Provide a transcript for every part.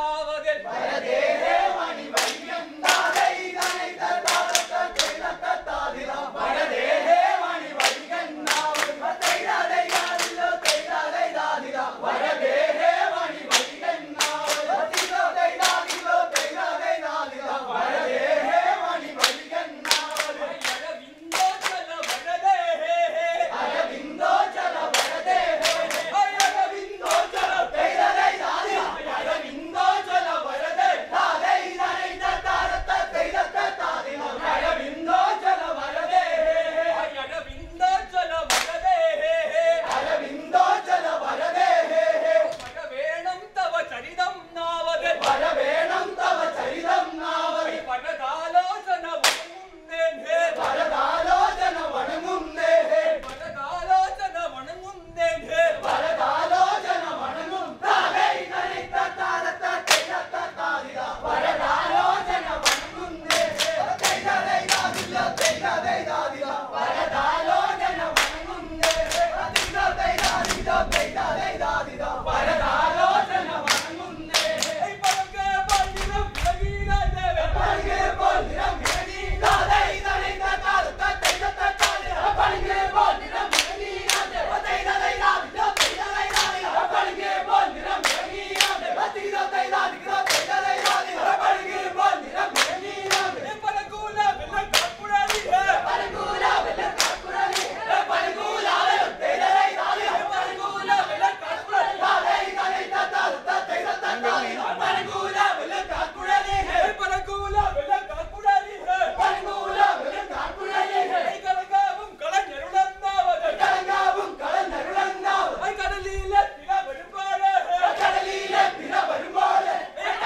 വേണം തവ ചരിതം നാവത് പരതാലോചന വണങ്ങുന്നേ പരതാലോചന വണങ്ങുന്നേ പരക്കെ പള്ളിനം വിളവീരാജേ പരകൂല വെള്ളം കപ്പുഴാലി പരകൂല വെള്ളം പരകൂല വെള്ളം കപ്പുഴാലി കലങ്കാവും കളഞ്ഞരുളന്നാവത് കടലിലെ തിര വരുമ്പാട്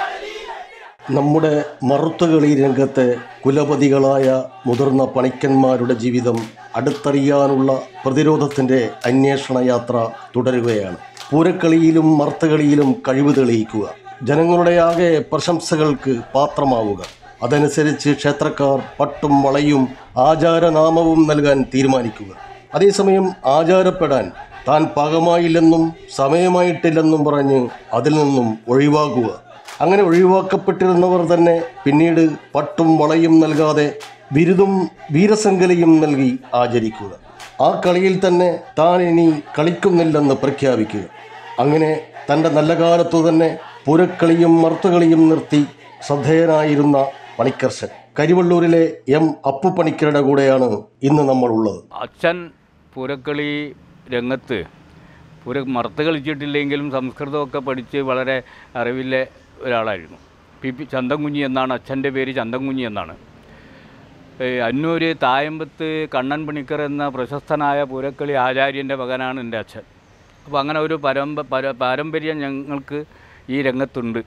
നമ്മുടെ മറുത്തുകളി രംഗത്തെ കുലപതികളായ മുതിർന്ന പണിക്കന്മാരുടെ ജീവിതം അടുത്തറിയാനുള്ള പ്രതിരോധത്തിൻ്റെ അന്വേഷണ യാത്ര തുടരുകയാണ് പൂരക്കളിയിലും മർത്തകളിയിലും കഴിവ് തെളിയിക്കുക ജനങ്ങളുടെ ആകെ പ്രശംസകൾക്ക് പാത്രമാവുക അതനുസരിച്ച് ക്ഷേത്രക്കാർ പട്ടും വളയും ആചാരനാമവും നൽകാൻ തീരുമാനിക്കുക അതേസമയം ആചാരപ്പെടാൻ താൻ പാകമായില്ലെന്നും സമയമായിട്ടില്ലെന്നും പറഞ്ഞ് അതിൽ നിന്നും ഒഴിവാക്കുക അങ്ങനെ ഒഴിവാക്കപ്പെട്ടിരുന്നവർ തന്നെ പിന്നീട് പട്ടും വളയും നൽകാതെ ബിരുദും വീരസങ്കലയും നൽകി ആചരിക്കുക ആ കളിയിൽ തന്നെ താൻ ഇനി കളിക്കുന്നില്ലെന്ന് പ്രഖ്യാപിക്കുക അങ്ങനെ തൻ്റെ നല്ല കാലത്തു തന്നെ പുരക്കളിയും മർത്തുകളിയും നിർത്തി ശ്രദ്ധേയനായിരുന്ന പണിക്കർശൻ കരിവള്ളൂരിലെ എം അപ്പു പണിക്കരുടെ കൂടെയാണ് ഇന്ന് നമ്മളുള്ളത് അച്ഛൻ പൂരക്കളി രംഗത്ത് പൂര മറുത്ത് കളിച്ചിട്ടില്ലെങ്കിലും സംസ്കൃതമൊക്കെ പഠിച്ച് വളരെ അറിവിലെ ഒരാളായിരുന്നു പി പി ചന്തൻകുഞ്ഞി എന്നാണ് അച്ഛൻ്റെ പേര് ചന്തൻകുഞ്ഞി എന്നാണ് ഏ, അന്നൂര് തായമ്പത്ത് കണ്ണൻ പണിക്കർ എന്ന പ്രശസ്തനായ പൂരക്കളി ആചാര്യൻ്റെ മകനാണ് എൻ്റെ അച്ഛൻ അപ്പോൾ അങ്ങനെ ഒരു പരമ്പ പര പാരമ്പര്യം ഞങ്ങൾക്ക് ഈ രംഗത്തുണ്ട്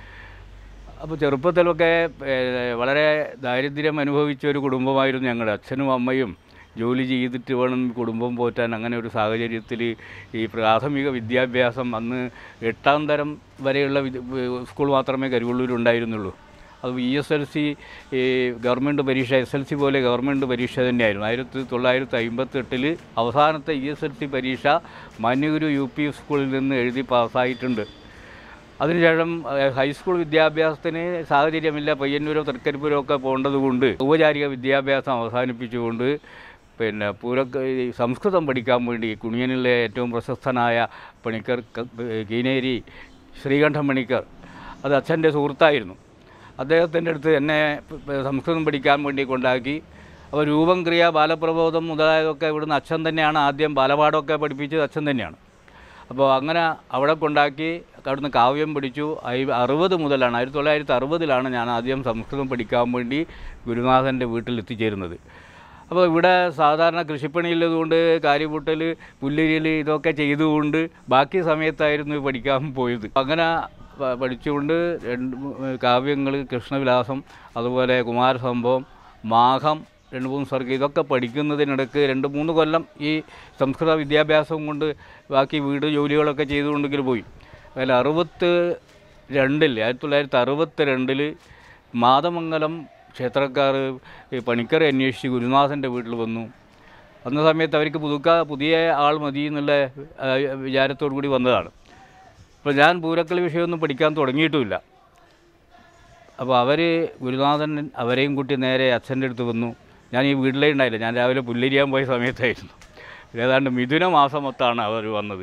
അപ്പോൾ ചെറുപ്പത്തിലൊക്കെ ഏഹ്, വളരെ ദാരിദ്ര്യം അനുഭവിച്ച ഒരു കുടുംബമായിരുന്നു ഞങ്ങളുടെ അച്ഛനും അമ്മയും ജോലി ചെയ്തിട്ട് വേണം കുടുംബം പോറ്റാൻ അങ്ങനെ ഒരു സാഹചര്യത്തിൽ ഈ പ്രാഥമിക വിദ്യാഭ്യാസം അന്ന് എട്ടാം തരം വരെയുള്ള വിദ്യ- സ്കൂൾ മാത്രമേ കരുവള്ളൂർ ഉണ്ടായിരുന്നുള്ളൂ അത് E S L C government പരീക്ഷ എസ് എൽ സി പോലെ ഗവൺമെൻറ് പരീക്ഷ തന്നെയായിരുന്നു ആയിരത്തി തൊള്ളായിരത്തി അമ്പത്തെട്ടിൽ അവസാനത്തെ ഇ എസ് എൽ സി പരീക്ഷ മഞ്ഞുഗുരു യു പി സ്കൂളിൽ നിന്ന് എഴുതി പാസ്സായിട്ടുണ്ട് അതിനുശേഷം ഏഹ്, ഹൈസ്കൂൾ വിദ്യാഭ്യാസത്തിന് സാഹചര്യമില്ല പയ്യന്നൂരോ തൃക്കരിപ്പൂരോ ഒക്കെ പോകേണ്ടതുകൊണ്ട് ഔപചാരിക വിദ്യാഭ്യാസം അവസാനിപ്പിച്ചുകൊണ്ട് പിന്നെ പൂരക്ക ഈ സംസ്കൃതം പഠിക്കാൻ വേണ്ടി കുണിയനിലെ ഏറ്റവും പ്രശസ്തനായ പണിക്കർ ക- കീനേരി ശ്രീകണ്ഠൻ പണിക്കർ അത് അച്ഛൻ്റെ സുഹൃത്തായിരുന്നു അദ്ദേഹത്തിൻ്റെ അടുത്ത് എന്നെ പ- പ- സംസ്കൃതം പഠിക്കാൻ വേണ്ടി കൊണ്ടാക്കി അപ്പോൾ രൂപം ക്രിയ ബാലപ്രബോധം മുതലായതൊക്കെ ഇവിടുന്ന് അച്ഛൻ തന്നെയാണ് ആദ്യം ബാലപാഠമൊക്കെ പഠിപ്പിച്ചത് അച്ഛൻ തന്നെയാണ് അപ്പോൾ അങ്ങനെ അവിടെ കൊണ്ടാക്കി അവിടുന്ന് കാവ്യം പഠിച്ചു ഐ- അറുപത് മുതലാണ് ആയിരത്തി തൊള്ളായിരത്തി അറുപതിലാണ് ഞാൻ ആദ്യം സംസ്കൃതം പഠിക്കാൻ വേണ്ടി ഗുരുനാഥൻ്റെ വീട്ടിൽ എത്തിച്ചേരുന്നത് അപ്പോൾ ഇവിടെ സാധാരണ കൃഷിപ്പണിയുള്ളതുകൊണ്ട് കാര്യപൂട്ടൽ പുല്ലിരിയൽ ഇതൊക്കെ ചെയ്തുകൊണ്ട് ബാക്കി സമയത്തായിരുന്നു പഠിക്കാൻ പോയത് അങ്ങനെ പ- പഠിച്ചുകൊണ്ട് രണ്ട് കാവ്യങ്ങൾ കൃഷ്ണവിലാസം അതുപോലെ കുമാരസംഭവം മാഘം രണ്ട് മൂന്ന് സർഗം ഇതൊക്കെ പഠിക്കുന്നതിനിടയ്ക്ക് രണ്ട് മൂന്ന് കൊല്ലം ഈ സംസ്കൃത വിദ്യാഭ്യാസം കൊണ്ട് ബാക്കി വീട് ജോലികളൊക്കെ ചെയ്തുകൊണ്ടെങ്കിൽ പോയി അതിൽ അറുപത്ത് രണ്ടിൽ ആയിരത്തി തൊള്ളായിരത്തി അറുപത്തി രണ്ടിൽ മാതമംഗലം ക്ഷേത്രക്കാർ ഈ പണിക്കരെ അന്വേഷിച്ച് ഗുരുനാഥൻ്റെ വീട്ടിൽ വന്നു അന്ന സമയത്ത് അവർക്ക് പുതുക്ക പുതിയ ആൾ മതി എന്നുള്ള ആ, വിചാരത്തോടു കൂടി വന്നതാണ് അപ്പോൾ ഞാൻ പൂരക്കളി വിഷയമൊന്നും പഠിക്കാൻ തുടങ്ങിയിട്ടുമില്ല അപ്പോൾ അവർ ഗുരുനാഥൻ അവരെയും കൂട്ടി നേരെ അച്ഛൻ്റെ അടുത്ത് വന്നു ഞാൻ ഈ വീട്ടിലേ ഉണ്ടായില്ല ഞാൻ രാവിലെ പുല്ലരിയാൻ പോയ സമയത്തായിരുന്നു ഏതാണ്ട് മിഥുന മാസമൊത്താണ് അവർ വന്നത്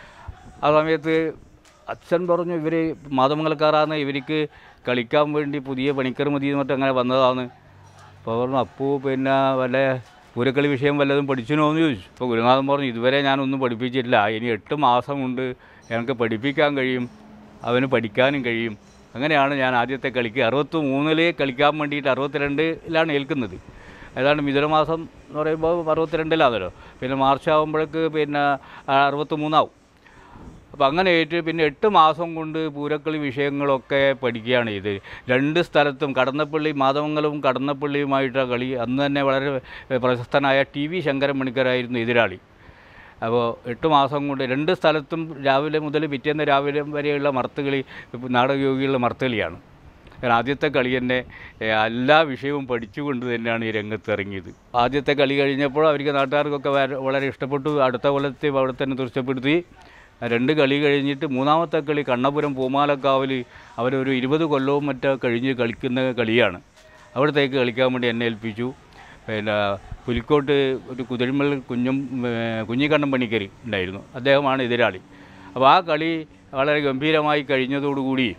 ആ സമയത്ത് അച്ഛൻ പറഞ്ഞു ഇവർ മാതമംഗലക്കാരാണ് ഇവർക്ക് കളിക്കാൻ വേണ്ടി പുതിയ പണിക്കർ മതി എന്ന് പറഞ്ഞിട്ട് അങ്ങനെ വന്നതാണ് അപ്പോൾ പറഞ്ഞു അപ്പൂ പിന്നെ വല്ല പൂരക്കളി വിഷയം വല്ലതും പഠിച്ചിനോ എന്ന് ചോദിച്ചു അപ്പോൾ ഗുരുനാഥൻ പറഞ്ഞു ഇതുവരെ ഞാനൊന്നും പഠിപ്പിച്ചിട്ടില്ല ഇനി എട്ട് മാസം കൊണ്ട് എനിക്ക് പഠിപ്പിക്കാൻ കഴിയും അവന് പഠിക്കാനും കഴിയും അങ്ങനെയാണ് ഞാൻ ആദ്യത്തെ കളിക്ക് അറുപത്തി മൂന്നിൽ കളിക്കാൻ വേണ്ടിയിട്ട് അറുപത്തിരണ്ടിലാണ് ഏൽക്കുന്നത് ഏതാണ്ട് മിഥുനമാസം എന്ന് പറയുമ്പോൾ അറുപത്തിരണ്ടിലാണല്ലോ പിന്നെ മാർച്ച് ആകുമ്പോഴേക്ക് പിന്നെ അറുപത്തി മൂന്നാവും അപ്പോൾ അങ്ങനെ ആയിട്ട് പിന്നെ എട്ട് മാസം കൊണ്ട് പൂരക്കളി വിഷയങ്ങളൊക്കെ പഠിക്കുകയാണ് ഇത് രണ്ട് സ്ഥലത്തും കടന്നപ്പള്ളി മാതമംഗലവും കടന്നപ്പള്ളിയുമായിട്ടാണ് കളി അന്ന് തന്നെ വളരെ പ്രശസ്തനായ ടി വി ശങ്കരൻ മണിക്കരായിരുന്നു എതിരാളി അപ്പോൾ എട്ട് മാസം കൊണ്ട് രണ്ട് സ്ഥലത്തും രാവിലെ മുതൽ പിറ്റേന്ന് രാവിലെ വരെയുള്ള മർത്തുകളി നാടകയോഗികളുടെ മർത്തുകളിയാണ് കാരണം ആദ്യത്തെ കളി തന്നെ ഏഹ്, എല്ലാ വിഷയവും പഠിച്ചുകൊണ്ട് തന്നെയാണ് ഈ രംഗത്ത് ഇറങ്ങിയത് ആദ്യത്തെ കളി കഴിഞ്ഞപ്പോൾ അവർക്ക് നാട്ടുകാർക്കൊക്കെ വര- വളരെ ഇഷ്ടപ്പെട്ടു അടുത്ത കൊല്ലത്തെ അവിടെ തന്നെ ദൃശ്യപ്പെടുത്തി രണ്ട് കളി കഴിഞ്ഞിട്ട് മൂന്നാമത്തെ കളി കണ്ണപുരം പൂമാലക്കാവിൽ അവരൊരു ഇരുപത് കൊല്ലവും മറ്റോ കഴിഞ്ഞ് കളിക്കുന്ന കളിയാണ് അവിടത്തേക്ക് കളിക്കാൻ വേണ്ടി എന്നെ ഏൽപ്പിച്ചു പിന്നെ പുലിക്കോട്ട് ഒരു കുതിരമൽ കുഞ്ഞും ഏഹ്, കുഞ്ഞിക്കണ്ണൻ പണിക്കരി ഉണ്ടായിരുന്നു അദ്ദേഹമാണ് എതിരാളി അപ്പോൾ ആ കളി വളരെ ഗംഭീരമായി കഴിഞ്ഞതോടുകൂടി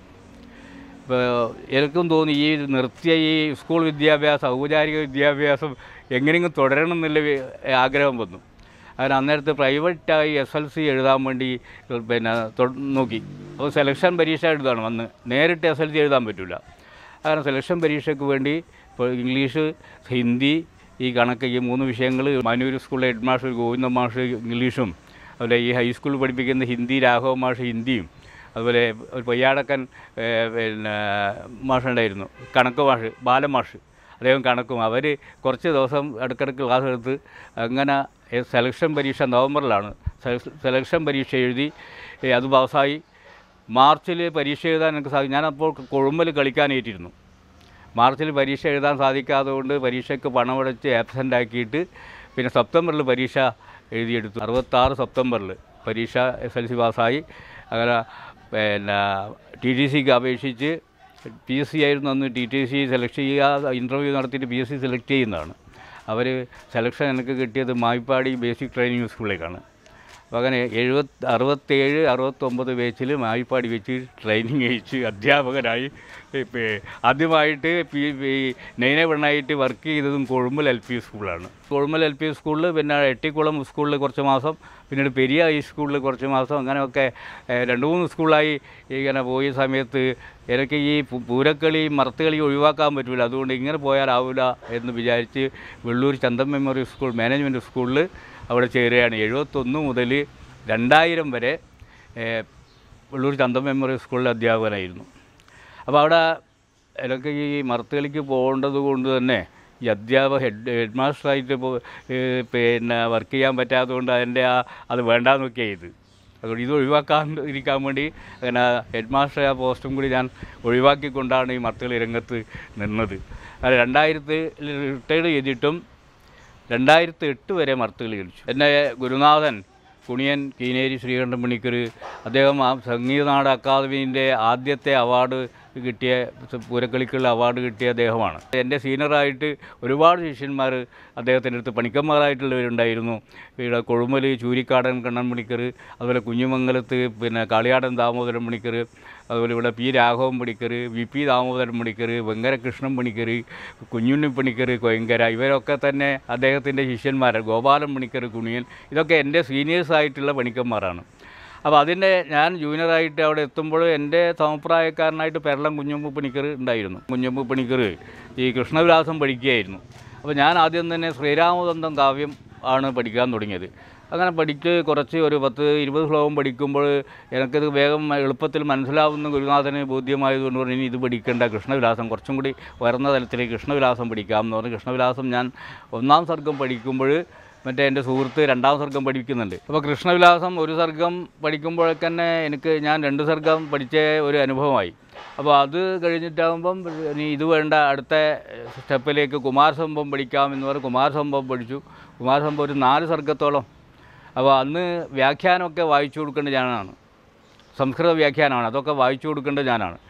ഇപ്പോൾ എനിക്കും തോന്നി ഈ നിർത്തിയ ഈ സ്കൂൾ വിദ്യാഭ്യാസം ഔപചാരിക വിദ്യാഭ്യാസം എങ്ങനെയെങ്കിലും തുടരണം എന്നുള്ള വി- ആഗ്രഹം വന്നു അങ്ങനെ അന്നേരത്ത് പ്രൈവറ്റായി എസ് എൽ സി എഴുതാൻ വേണ്ടി പിന്നെ തൊ- നോക്കി അപ്പോൾ സെലക്ഷൻ പരീക്ഷ എഴുതാണ് വന്ന് നേരിട്ട് എസ് എൽ സി എഴുതാൻ പറ്റില്ല അങ്ങനെ സെലക്ഷൻ പരീക്ഷയ്ക്ക് വേണ്ടി ഇപ്പോൾ ഇംഗ്ലീഷ് ഹിന്ദി ഈ കണക്ക് ഈ മൂന്ന് വിഷയങ്ങൾ മനൂർ സ്കൂളിലെ ഹെഡ് മാസ്റ്റർ ഗോവിന്ദ മാഷ് ഇംഗ്ലീഷും അതുപോലെ ഈ ഹൈസ്കൂളിൽ പഠിപ്പിക്കുന്ന ഹിന്ദി രാഘവ മാഷ് ഹിന്ദിയും അതുപോലെ ഒരു പൊയ്യാടക്കൻ ഏഹ്, പിന്നെ മാഷുണ്ടായിരുന്നു കണക്ക് മാഷ് ബാലമാഷ് അദ്ദേഹം കണക്കും അവർ കുറച്ച് ദിവസം ഇടയ്ക്കിടയ്ക്ക് ക്ലാസ് എടുത്ത് അങ്ങനെ ഏഹ്, സെലക്ഷൻ പരീക്ഷ നവംബറിലാണ് സെലക്ഷൻ- സെലക്ഷൻ പരീക്ഷ എഴുതി ഏഹ്, അത് പാസ്സായി മാർച്ചിൽ പരീക്ഷ എഴുതാൻ എനിക്ക് സാധിക്കും ഞാനപ്പോൾ കൊഴുമ്പൽ കളിക്കാനേറ്റിരുന്നു മാർച്ചിൽ പരീക്ഷ എഴുതാൻ സാധിക്കാതെ കൊണ്ട് പരീക്ഷയ്ക്ക് പണമടച്ച് ആബ്സെൻ്റ് ആക്കിയിട്ട് പിന്നെ സെപ്റ്റംബറിൽ പരീക്ഷ എഴുതിയെടുത്തു അറുപത്താറ് സെപ്റ്റംബറിൽ പരീക്ഷ എസ് എൽ സി പാസ്സായി അങ്ങനെ പിന്നെ ടി ടി സിക്ക് അപേക്ഷിച്ച് പി എസ് സി ആയിരുന്നു അന്ന് ടി ടി സി സെലക്ട് ചെയ്യുക ഇൻ്റർവ്യൂ നടത്തിയിട്ട് പി എസ് സി സെലക്ട് ചെയ്യുന്നതാണ് അവർ സെലക്ഷൻ എനിക്ക് കിട്ടിയത് മായിപ്പാടി ബേസിക് ട്രെയിനിങ് സ്കൂളിലേക്കാണ് അപ്പോൾ അങ്ങനെ എഴുപത്തി അറുപത്തേഴ് അറുപത്തൊമ്പത് ബാച്ചിൽ മായിപ്പാടി വെച്ച് ട്രെയിനിങ് കഴിച്ച് അധ്യാപകനായി ഇപ്പം ആദ്യമായിട്ട് പി ഈ നൈനെ പെണ്ണായിട്ട് വർക്ക് ചെയ്തതും കൊഴുമ്പൽ എൽ പി സ്കൂളിലാണ് കൊഴുമ്പൽ എൽ പി സ്കൂളിൽ പിന്നെ എട്ടിക്കുളം സ്കൂളിൽ കുറച്ച് മാസം പിന്നീട് പെരിയ ഹൈസ്കൂളിൽ കുറച്ച് മാസം അങ്ങനെയൊക്കെ ഏഹ്, രണ്ട് മൂന്ന് സ്കൂളായി ഇങ്ങനെ പോയ സമയത്ത് എനിക്ക് ഈ പു- പൂരക്കളി മറത്തുകളി ഒഴിവാക്കാൻ പറ്റില്ല അതുകൊണ്ട് ഇങ്ങനെ പോയാലാവില്ല എന്ന് വിചാരിച്ച് വെള്ളൂർ ചന്തം മെമ്മോറിയൽ സ്കൂൾ മാനേജ്മെൻറ്റ് സ്കൂളിൽ അവിടെ ചേരുകയാണ് എഴുപത്തൊന്ന് മുതൽ രണ്ടായിരം വരെ ഏഹ്, വെള്ളൂർ ചന്തം മെമ്മോറിയൽ സ്കൂളിലെ അധ്യാപകനായിരുന്നു അപ്പോൾ അവിടെ എനിക്ക് ഈ മറത്തുകളിക്ക് പോകേണ്ടത് കൊണ്ട് തന്നെ ഈ അധ്യാപക ഹെഡ് ഹെഡ് മാസ്റ്ററായിട്ട് ഇപ്പോൾ ഏഹ്, പിന്നെ വർക്ക് ചെയ്യാൻ പറ്റാത്തതുകൊണ്ട് അതിൻ്റെ ആ അത് വേണ്ടാന്നൊക്കെ ചെയ്ത് അതുകൊണ്ട് ഇത് ഒഴിവാക്കാൻ ഇരിക്കാൻ വേണ്ടി അങ്ങനെ ഹെഡ് മാസ്റ്റർ ആ പോസ്റ്റും കൂടി ഞാൻ ഒഴിവാക്കിക്കൊണ്ടാണ് ഈ മറത്തുകളി രംഗത്ത് നിന്നത് അത് രണ്ടായിരത്തി റിട്ടയർഡ് ചെയ്തിട്ടും രണ്ടായിരത്തി എട്ട് വരെ മർത്തുകളി കളിച്ചു എന്നെ ഗുരുനാഥൻ കുണിയൻ കീനേരി ശ്രീകണ്ഠൻ പണിക്കർ അദ്ദേഹം ആ സംഗീത നാട അക്കാദമീൻ്റെ ആദ്യത്തെ അവാർഡ് കിട്ടിയ പൂരക്കളിക്കുള്ള അവാർഡ് കിട്ടിയ അദ്ദേഹമാണ് എൻ്റെ സീനിയറായിട്ട് ഒരുപാട് ശിഷ്യന്മാർ അദ്ദേഹത്തിൻ്റെ അടുത്ത് പണിക്കന്മാരായിട്ടുള്ളവരുണ്ടായിരുന്നു ഇവിടെ കൊഴുമൽ ചൂരിക്കാടൻ കണ്ണൻ പണിക്കർ അതുപോലെ കുഞ്ഞുമംഗലത്ത് പിന്നെ കാളിയാടൻ ദാമോദരൻ പണിക്കർ അതുപോലെ ഇവിടെ P Raghavan Panicker V P Damodaran Panicker Vengarakrishnan Panicker Kunhunni Panicker Koyankara ഇവരൊക്കെ തന്നെ അദ്ദേഹത്തിൻ്റെ ശിഷ്യന്മാരാണ് ഗോപാലൻ പണിക്കർ കുണിയൻ ഇതൊക്കെ എൻ്റെ സീനിയേഴ്സ് ആയിട്ടുള്ള പണിക്കന്മാരാണ് അപ്പോൾ അതിൻ്റെ ഞാൻ ജൂനിയറായിട്ട് അവിടെ എത്തുമ്പോൾ എൻ്റെ സമപ്രായക്കാരനായിട്ട് പെരളം കുഞ്ഞമ്പ് പണിക്കർ ഉണ്ടായിരുന്നു കുഞ്ഞമ്പ് പണിക്കർ ഈ കൃഷ്ണവിലാസം പഠിക്കുകയായിരുന്നു അപ്പോൾ ഞാൻ ആദ്യം തന്നെ ശ്രീരാമദന്തം കാവ്യം ആണ് പഠിക്കാൻ തുടങ്ങിയത് അങ്ങനെ പഠിച്ച് കുറച്ച് ഒരു പത്ത് ഇരുപത് ശ്ലോകം പഠിക്കുമ്പോൾ എനിക്കത് വേഗം എളുപ്പത്തിൽ മനസ്സിലാവുന്ന ഗുരുനാഥന് ബോധ്യമായതുകൊണ്ട് പറഞ്ഞു ഇനി ഇത് പഠിക്കേണ്ട കൃഷ്ണവിലാസം കുറച്ചും കൂടി ഉയർന്ന തലത്തിലേക്ക് കൃഷ്ണവിലാസം പഠിക്കാം എന്ന് പറഞ്ഞ് കൃഷ്ണവിലാസം ഞാൻ ഒന്നാം സർഗം പഠിക്കുമ്പോൾ മറ്റേ എൻ്റെ സുഹൃത്ത് രണ്ടാം സർഗം പഠിക്കുന്നുണ്ട് അപ്പോൾ കൃഷ്ണവിലാസം ഒരു സർഗം പഠിക്കുമ്പോഴൊക്കെ തന്നെ എനിക്ക് ഞാൻ രണ്ട് സർഗം പഠിച്ച ഒരു അനുഭവമായി അപ്പോൾ അത് കഴിഞ്ഞിട്ടാകുമ്പം ഇനി ഇത് വേണ്ട അടുത്ത സ്റ്റെപ്പിലേക്ക് കുമാരസംഭവം പഠിക്കാം എന്ന് പറഞ്ഞ് കുമാരസംഭവം പഠിച്ചു കുമാരസംഭവം ഒരു നാല് സർഗത്തോളം അപ്പോൾ അന്ന് വ്യാഖ്യാനമൊക്കെ വായിച്ചു കൊടുക്കേണ്ടത് ഞാനാണ് സംസ്കൃത വ്യാഖ്യാനമാണ് അതൊക്കെ വായിച്ചു കൊടുക്കേണ്ടത് ഞാനാണ്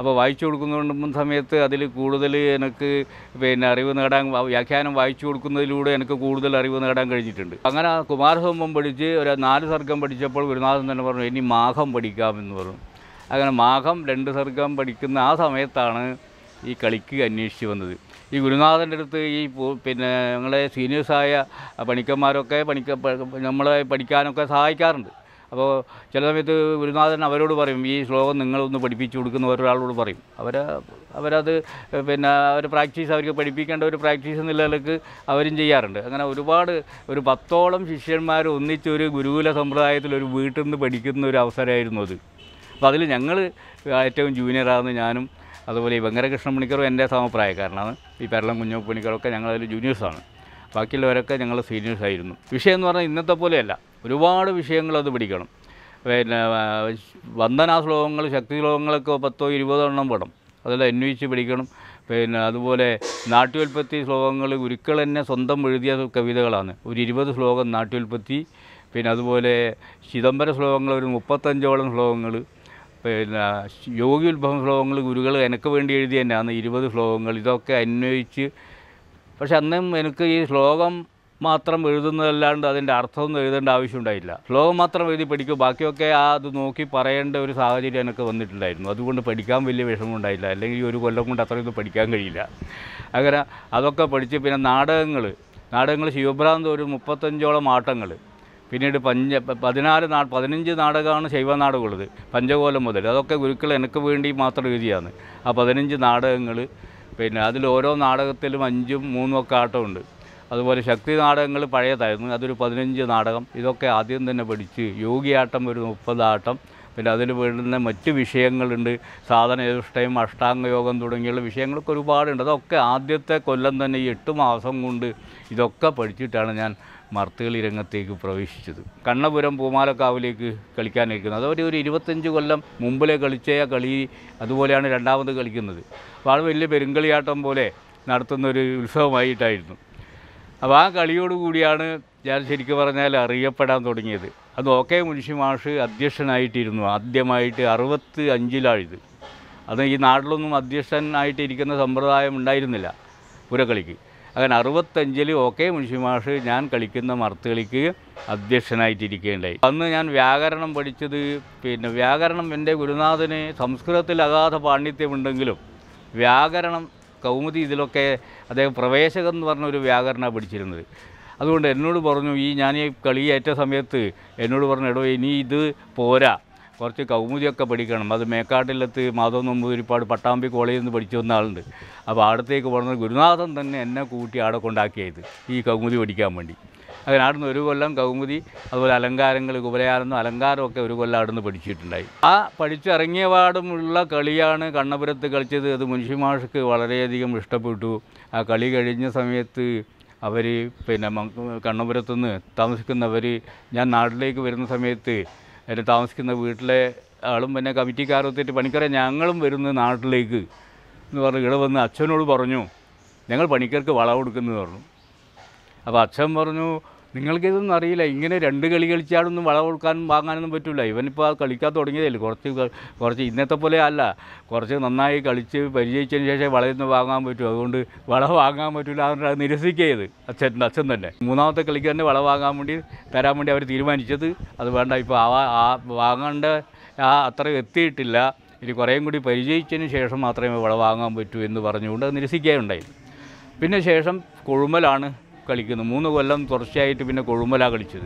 അപ്പോൾ വായിച്ചു കൊടുക്കുന്ന സമയത്ത് അതിൽ കൂടുതൽ എനിക്ക് പിന്നെ അറിവ് നേടാൻ വ- വ്യാഖ്യാനം വായിച്ചു കൊടുക്കുന്നതിലൂടെ എനിക്ക് കൂടുതൽ അറിവ് നേടാൻ കഴിഞ്ഞിട്ടുണ്ട് അങ്ങനെ കുമാരസംഭവം പഠിച്ച് ഒരു നാല് സർഗം പഠിച്ചപ്പോൾ ഗുരുനാഥൻ തന്നെ പറഞ്ഞു ഇനി മാഘം പഠിക്കാമെന്ന് പറഞ്ഞു അങ്ങനെ മാഘം രണ്ട് സർഗം പഠിക്കുന്ന ആ സമയത്താണ് ഈ കളിക്ക് അന്വേഷിച്ച് വന്നത് ഈ ഗുരുനാഥൻ്റെ അടുത്ത് ഈ പു- പിന്നെ ഞങ്ങളെ സീനിയേഴ്സായ പണിക്കന്മാരൊക്കെ പണിക്ക പ- നമ്മളെ പഠിക്കാനൊക്കെ സഹായിക്കാറുണ്ട് അപ്പോൾ ചില സമയത്ത് ഗുരുനാഥൻ അവരോട് പറയും ഈ ശ്ലോകം നിങ്ങളൊന്ന് പഠിപ്പിച്ചു കൊടുക്കുന്ന ഒരാളോട് പറയും അവർ അവരത് പിന്നെ അവർ പ്രാക്ടീസ് അവർക്ക് പഠിപ്പിക്കേണ്ട ഒരു പ്രാക്ടീസ് എന്നുള്ള നിലക്ക് അവരും ചെയ്യാറുണ്ട് അങ്ങനെ ഒരുപാട് ഒരു പത്തോളം ശിഷ്യന്മാർ ഒന്നിച്ച് ഒരു ഗുരുകുല സമ്പ്രദായത്തിൽ ഒരു വീട്ടിൽ നിന്ന് പഠിക്കുന്ന ഒരു അവസരമായിരുന്നു അത് അപ്പോൾ അതിൽ ഞങ്ങൾ ഏറ്റവും ജൂനിയറാകുന്ന ഞാനും അതുപോലെ ഈ വെങ്കരകൃഷ്ണ പണിക്കറും എൻ്റെ സമപ്രായക്കാരനാണ് ഈ പെരളം കുഞ്ഞു പണിക്കറൊക്കെ ഞങ്ങളതിൽ ജൂനിയേഴ്സാണ് ബാക്കിയുള്ളവരൊക്കെ ഞങ്ങൾ സീനിയേഴ്സ് ആയിരുന്നു വിഷയം എന്ന് പറഞ്ഞാൽ ഇന്നത്തെ പോലെയല്ല ഒരുപാട് വിഷയങ്ങൾ അത് പഠിക്കണം പിന്നെ ആ, വന്ദനാ ശ്ലോകങ്ങൾ ശക്തി ശ്ലോകങ്ങളൊക്കെ പത്തോ ഇരുപതോ എണ്ണം പെടും അതെല്ലാം അന്വയിച്ച് പഠിക്കണം പിന്നെ അതുപോലെ നാട്യോൽപ്പത്തി ശ്ലോകങ്ങൾ ഗുരുക്കൾ തന്നെ സ്വന്തം എഴുതിയ കവിതകളാണ് ഒരു ഇരുപത് ശ്ലോകം നാട്യോൽപ്പത്തി പിന്നെ അതുപോലെ ചിദംബര ശ്ലോകങ്ങൾ ഒരു മുപ്പത്തഞ്ചോളം ശ്ലോകങ്ങൾ പിന്നെ യോഗി ഉത്ഭവം ശ്ലോകങ്ങൾ ഗുരുകൾ എനിക്ക് വേണ്ടി എഴുതി തന്നെയാണ് ഇരുപത് ശ്ലോകങ്ങൾ ഇതൊക്കെ അന്വയിച്ച് പക്ഷെ അന്നും എനിക്ക് ഈ ശ്ലോകം മാത്രം എഴുതുന്നതല്ലാണ്ട് അതിൻ്റെ അർത്ഥമൊന്നും എഴുതേണ്ട ആവശ്യമുണ്ടായില്ല ശ്ലോകം മാത്രം എഴുതി പഠിക്കും ബാക്കിയൊക്കെ ആ അത് നോക്കി പറയേണ്ട ഒരു സാഹചര്യം എനിക്ക് വന്നിട്ടുണ്ടായിരുന്നു അതുകൊണ്ട് പഠിക്കാൻ വലിയ വിഷമമുണ്ടായില്ല അല്ലെങ്കിൽ ഈ ഒരു കൊല്ലം കൊണ്ട് അത്രയൊന്നും പഠിക്കാൻ കഴിയില്ല അങ്ങനെ അതൊക്കെ പഠിച്ച് പിന്നെ നാടകങ്ങൾ നാടകങ്ങൾ ശിവഭ്രാന്ത് ഒരു മുപ്പത്തഞ്ചോളം ആട്ടങ്ങൾ പിന്നീട് പഞ്ച പ- പതിനാല് നാ പതിനഞ്ച് നാടകമാണ് ശൈവനാടകമുള്ളത് പഞ്ചകോലം മുതൽ അതൊക്കെ ഗുരുക്കൾ എനിക്ക് വേണ്ടി മാത്രം എഴുതിയാണ് ആ പതിനഞ്ച് നാടകങ്ങൾ പിന്നെ അതിൽ ഓരോ നാടകത്തിലും അഞ്ചും മൂന്നും ഒക്കെ ആട്ടമുണ്ട് അതുപോലെ ശക്തി നാടകങ്ങൾ പഴയതായിരുന്നു അതൊരു പതിനഞ്ച് നാടകം ഇതൊക്കെ ആദ്യം തന്നെ പഠിച്ച് യോഗിയാട്ടം ഒരു മുപ്പത് ആട്ടം പിന്നെ അതിൽ വേണ്ടുന്ന മറ്റ് വിഷയങ്ങളുണ്ട് സാധന ചതുഷ്ടയം അഷ്ടാംഗയോഗം തുടങ്ങിയുള്ള വിഷയങ്ങളൊക്കെ ഒരുപാടുണ്ട് അതൊക്കെ ആദ്യത്തെ കൊല്ലം തന്നെ ഈ എട്ട് മാസം കൊണ്ട് ഇതൊക്കെ പഠിച്ചിട്ടാണ് ഞാൻ മർത്തുകളി രംഗത്തേക്ക് പ്രവേശിച്ചത് കണ്ണപുരം പൂമാലക്കാവിലേക്ക് കളിക്കാനിരിക്കുന്നത് അതവർ ഒരു ഇരുപത്തഞ്ച് കൊല്ലം മുമ്പിലെ കളിച്ച കളി അതുപോലെയാണ് രണ്ടാമത് കളിക്കുന്നത് അപ്പോൾ അത് വലിയ പെരുങ്കളിയാട്ടം പോലെ നടത്തുന്ന ഒരു ഉത്സവമായിട്ടായിരുന്നു അപ്പോൾ ആ കളിയോട് കൂടിയാണ് ഞാൻ ശരിക്കും പറഞ്ഞാൽ അറിയപ്പെടാൻ തുടങ്ങിയത് അത് ഓക്കെ മുൻഷി മാഷ് അധ്യക്ഷനായിട്ടിരുന്നു ആദ്യമായിട്ട് അറുപത്തി അഞ്ചിലാണിത് അത് ഈ നാട്ടിലൊന്നും അധ്യക്ഷനായിട്ട് ഇരിക്കുന്ന സമ്പ്രദായം ഉണ്ടായിരുന്നില്ല പുരക്കളിക്ക് അങ്ങനെ അറുപത്തഞ്ചിൽ ഓക്കെ മുൻഷി മാഷ് ഞാൻ കളിക്കുന്ന മർത്തുകളിക്ക് അധ്യക്ഷനായിട്ടിരിക്കുകയുണ്ടായി അന്ന് ഞാൻ വ്യാകരണം പഠിച്ചത് പിന്നെ വ്യാകരണം എൻ്റെ ഗുരുനാഥന് സംസ്കൃതത്തിൽ അഗാധ പാണ്ഡിത്യമുണ്ടെങ്കിലും വ്യാകരണം കൗമുദി ഇതിലൊക്കെ അദ്ദേഹം പ്രവേശകം എന്ന് പറഞ്ഞ ഒരു വ്യാകരണമാണ് പഠിച്ചിരുന്നത് അതുകൊണ്ട് എന്നോട് പറഞ്ഞു ഈ ഞാൻ ഈ കളി ഏറ്റ സമയത്ത് എന്നോട് പറഞ്ഞു എടോ ഇനി ഇത് പോരാ കുറച്ച് കൗമുദിയൊക്കെ പഠിക്കണം അത് മേക്കാട്ടിലത്ത് മാധവ് നമ്പൂതിരിപ്പാട് പട്ടാമ്പി കോളേജിൽ നിന്ന് പഠിച്ചു വന്ന ആളുണ്ട് അപ്പോൾ അവിടത്തേക്ക് പറഞ്ഞത് ഗുരുനാഥൻ തന്നെ എന്നെ കൂട്ടി അവിടെ കൊണ്ടാക്കിയത് ഈ കൗമുദി പഠിക്കാൻ വേണ്ടി അങ്ങനെ അവിടുന്ന് ഒരു കൊല്ലം കൗമുദി അതുപോലെ അലങ്കാരങ്ങൾ കുബലയാലെന്നും അലങ്കാരമൊക്കെ ഒരു കൊല്ലം അവിടുന്ന് പഠിച്ചിട്ടുണ്ടായി ആ പഠിച്ചിറങ്ങിയ പാടുമുള്ള കളിയാണ് കണ്ണപുരത്ത് കളിച്ചത് അത് മുൻഷിമാഷക്ക് വളരെയധികം ഇഷ്ടപ്പെട്ടു ആ കളി കഴിഞ്ഞ സമയത്ത് അവർ പിന്നെ മങ്ക- കണ്ണപുരത്തുനിന്ന് താമസിക്കുന്നവർ ഞാൻ നാട്ടിലേക്ക് വരുന്ന സമയത്ത് എൻ്റെ താമസിക്കുന്ന വീട്ടിലെ ആളും പിന്നെ കമ്മിറ്റിക്കാരൊത്തിട്ട് പണിക്കറെ ഞങ്ങളും വരുന്ന നാട്ടിലേക്ക് എന്ന് പറഞ്ഞ് ഇവിടെ വന്ന് അച്ഛനോട് പറഞ്ഞു ഞങ്ങൾ പണിക്കർക്ക് വളം കൊടുക്കുന്നു പറഞ്ഞു അപ്പോൾ അച്ഛൻ പറഞ്ഞു നിങ്ങൾക്കിതൊന്നും അറിയില്ല ഇങ്ങനെ രണ്ട് കളി കളിച്ചാലൊന്നും വളം കൊടുക്കാനും വാങ്ങാനൊന്നും പറ്റില്ല ഇവനിപ്പോൾ ആ കളിക്കാൻ തുടങ്ങിയതല്ലേ കുറച്ച് ക- കുറച്ച് ഇന്നത്തെ പോലെ അല്ല കുറച്ച് നന്നായി കളിച്ച് പരിചയിച്ചതിന് ശേഷം വളയിൽ നിന്ന് വാങ്ങാൻ പറ്റും അതുകൊണ്ട് വള വാങ്ങാൻ പറ്റില്ല അതുകൊണ്ട് അത് നിരസിക്കുകയത് അച്ഛൻ അച്ഛൻ തന്നെ മൂന്നാമത്തെ കളിക്ക് തന്നെ വള വാങ്ങാൻ വേണ്ടി തരാൻ വേണ്ടി അവർ തീരുമാനിച്ചത് അത് വേണ്ട ഇപ്പോൾ ആ ആ വാങ്ങേണ്ട ആ അത്ര എത്തിയിട്ടില്ല ഇനി കുറേയും കൂടി പരിചയിച്ചതിന് ശേഷം മാത്രമേ വള വാങ്ങാൻ പറ്റൂ എന്ന് പറഞ്ഞുകൊണ്ട് അത് നിരസിക്കുകയുണ്ടായി പിന്നെ ശേഷം കൊഴുമലാണ് കളിക്കുന്നത് മൂന്ന് കൊല്ലം തുടർച്ചയായിട്ട് പിന്നെ കൊഴുമലാണ് കളിച്ചത്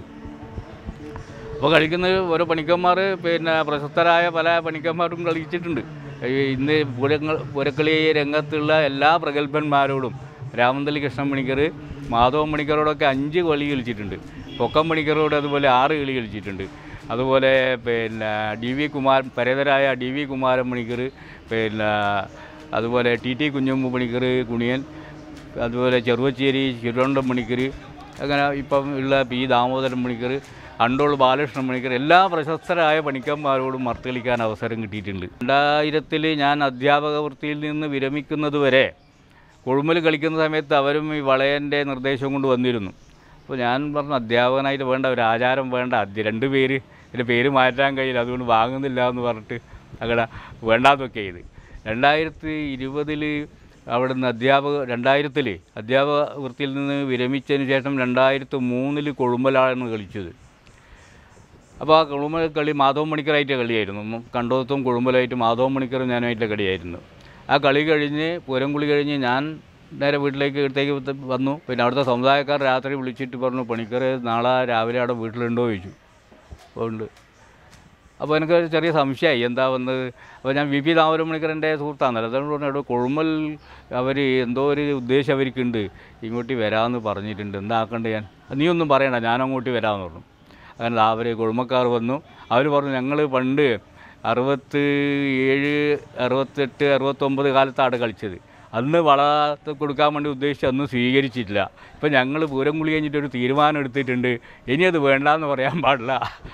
അപ്പോൾ കളിക്കുന്നത് ഓരോ പണിക്കന്മാർ പിന്നെ പ്രശസ്തരായ പല പണിക്കന്മാരും കളിച്ചിട്ടുണ്ട് ഈ ഇന്ന് പൂരങ്ങൾ പൂരക്കളി രംഗത്തുള്ള എല്ലാ പ്രഗത്ഭന്മാരോടും രാമന്തലി കൃഷ്ണൻ പണിക്കർ മാധവൻ പണിക്കരോടൊക്കെ അഞ്ച് കളി കളിച്ചിട്ടുണ്ട് പൊക്കം പണിക്കരോട് അതുപോലെ ആറ് കളി കളിച്ചിട്ടുണ്ട് അതുപോലെ പിന്നെ ഡി വി കുമാർ പരേതരായ ഡി വി കുമാരൻ പണിക്കർ പിന്നെ അതുപോലെ ടി ടി കുഞ്ഞമ്മു പണിക്കർ കുണിയൻ അതുപോലെ ചെറുവച്ചേരി ചുരുവണ്ടം മണിക്കർ അങ്ങനെ ഇപ്പം ഉള്ള പി ദാമോദരൻ മണിക്കർ അണ്ടോൾ ബാലകൃഷ്ണൻ മണിക്കർ എല്ലാ പ്രശസ്തരായ പണിക്കന്മാരോടും മർത്ത് കളിക്കാൻ അവസരം കിട്ടിയിട്ടുണ്ട് രണ്ടായിരത്തിൽ ഞാൻ അധ്യാപക വൃത്തിയിൽ നിന്ന് വിരമിക്കുന്നത് വരെ കൊഴുമ്പൽ കളിക്കുന്ന സമയത്ത് അവരും ഈ വളയൻ്റെ നിർദ്ദേശം കൊണ്ട് വന്നിരുന്നു അപ്പോൾ ഞാൻ പറഞ്ഞു അധ്യാപകനായിട്ട് വേണ്ട ഒരു ആചാരം വേണ്ട അധ്യ രണ്ട് പേര് എൻ്റെ പേര് മാറ്റാൻ കഴിയില്ല അതുകൊണ്ട് വാങ്ങുന്നില്ല എന്ന് പറഞ്ഞിട്ട് അങ്ങനെ വേണ്ടാതൊക്കെ ചെയ്ത് രണ്ടായിരത്തി ഇരുപതിൽ അവിടുന്ന് അധ്യാപക രണ്ടായിരത്തിൽ അധ്യാപക വൃത്തിയിൽ നിന്ന് വിരമിച്ചതിന് ശേഷം രണ്ടായിരത്തി മൂന്നിൽ കൊഴുമ്പലാണ് കളിച്ചത് അപ്പോൾ ആ കുളുമ്പൽ കളി മാധവൻ മണിക്കറായിട്ട് കളിയായിരുന്നു കണ്ടോത്തും കുളുമ്പലായിട്ട് മാധവൻ മണിക്കറും ഞാനുമായിട്ടുള്ള കളിയായിരുന്നു ആ കളി കഴിഞ്ഞ് പൂരംകുളി കഴിഞ്ഞ് ഞാൻ നേരെ വീട്ടിലേക്ക് ഇടത്തേക്ക് വത്ത് വന്നു പിന്നെ അവിടുത്തെ സമുദായക്കാർ രാത്രി വിളിച്ചിട്ട് പറഞ്ഞു പണിക്കർ നാളെ രാവിലെ അവിടെ വീട്ടിലുണ്ടോ ചോദിച്ചു അപ്പോൾ ഉണ്ട് അപ്പോൾ എനിക്ക് ഒരു ചെറിയ സംശയമായി എന്താ വന്നത് അപ്പോൾ ഞാൻ വി പി ദാമോദരൻ മണിക്കറിൻ്റെ സുഹൃത്താണല്ലോ അതുകൊണ്ട് പറഞ്ഞു എടോ കൊഴുമൽ അവർ എന്തോ ഒരു ഉദ്ദേശം അവർക്കുണ്ട് ഇങ്ങോട്ട് വരാമെന്ന് പറഞ്ഞിട്ടുണ്ട് എന്താ ആക്കണ്ടേ ഞാൻ നീ ഒന്നും പറയണ്ട ഞാൻ അങ്ങോട്ട് വരാമെന്ന് പറഞ്ഞു അങ്ങനെ അവർ കുടുംബക്കാർ വന്നു അവർ പറഞ്ഞു ഞങ്ങൾ പണ്ട് അറുപത്തി ഏഴ് അറുപത്തെട്ട് അറുപത്തൊമ്പത് കാലത്താണ് കളിച്ചത് അന്ന് വള കൊടുക്കാൻ വേണ്ടി ഉദ്ദേശിച്ച് അന്ന് സ്വീകരിച്ചിട്ടില്ല ഇപ്പം ഞങ്ങൾ പൂരം കുളി കഴിഞ്ഞിട്ട് ഒരു തീരുമാനം എടുത്തിട്ടുണ്ട് ഇനി അത് വേണ്ടാന്ന് പറയാൻ പാടില്ല